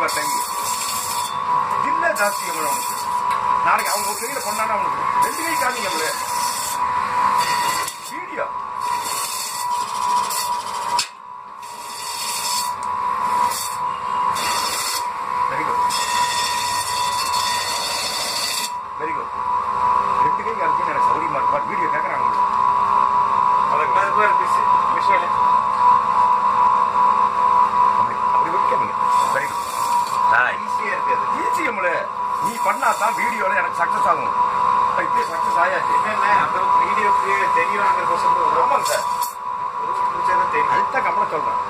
பாரு தம்பி இல்ல ஜாஸ்தி எவ்வளவு அவனுக்கு நாளைக்கு அவங்க ஒரு கையில கொண்டாட அவனுக்கு ரெண்டு கை காமிங்க எவ்வளவு video very good very good ரெண்டு கை காமிச்சு எனக்கு சௌரியமா இருக்கு வீடியோ கேட்கறாங்க அப்படி வைக்காமங்க வெரி குட் ஈஸியா இருக்காது ஈஸியம்ல நீ பண்ணா தான் வீடியோல எனக்கு சக்சஸ் ஆகும் இப்ப இப்படியே சக்சஸ் ஆயாச்சு என்னென்ன அந்த வீடியோக்கு தெரியுங்கிறதுக்கோசரம் ஒரு ஆமாங்க சார் ஒரு முடிச்சாதான் தெரியும் அதுதான் கமலம் சொல்றேன்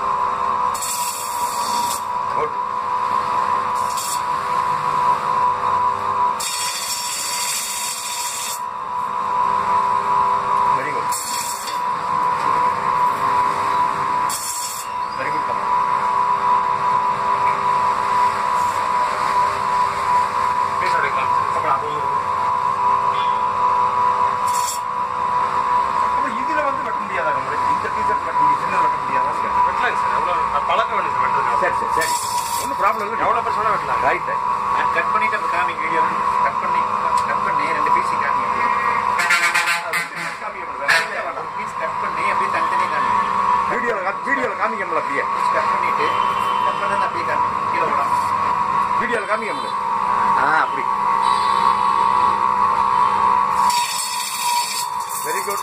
good very good very good Kamalam அப்புறம் இதுல வந்து வெட்ட முடியாதா கமலம் இந்த டீஷர்ட் வெட்ட முடியும் சின்ன வெட்ட முடியாதான்னு கேட்டேன் சரி சரி சரி ஒன்றும் ப்ராப்ளம் இல்லை ரைட் நான் கட் பண்ணிட்டு அப்ப காமி வீடியோ கட் பண்ணி கட் பண்ணி ரெண்டு பீஸ் காமி ஒரு பீஸ் கட் பண்ணி அப்படியே தனித்தனி காமி வீடியோவில் வீடியோவில் காமிக்கல அப்படியே பீஸ் கட் பண்ணிட்டு கட் பண்ணது அப்படியே காமி கீழே விடாம வீடியோவில் காமிக்கல ஆ அப்படி வெரி குட்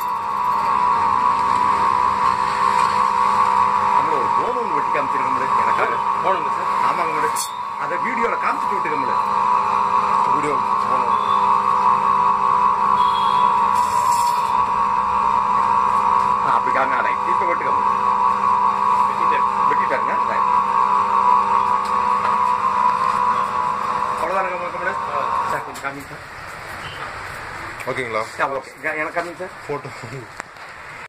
நம்ம ஒரு போன் ஒன்று வெட்டி காமிச்சிருக்கோம்ல எனக்காக ஆமாங்க மேடம் அதை வீடியோவில் காமிச்சிட்டு விட்டுக்கோம்ல வீடியோ போன் ஆ அப்படி காமி ரைட் இப்போ வெட்டுக்கோங்க வெட்டிட்டாருங்க ரைட் அவ்வளோதானுங்க மேடம் சார் கொஞ்சம் காமிங்க சார் ஓகேங்களா சார் ஓகே எனக்கு காமிங்க சார் ஃபோட்டோ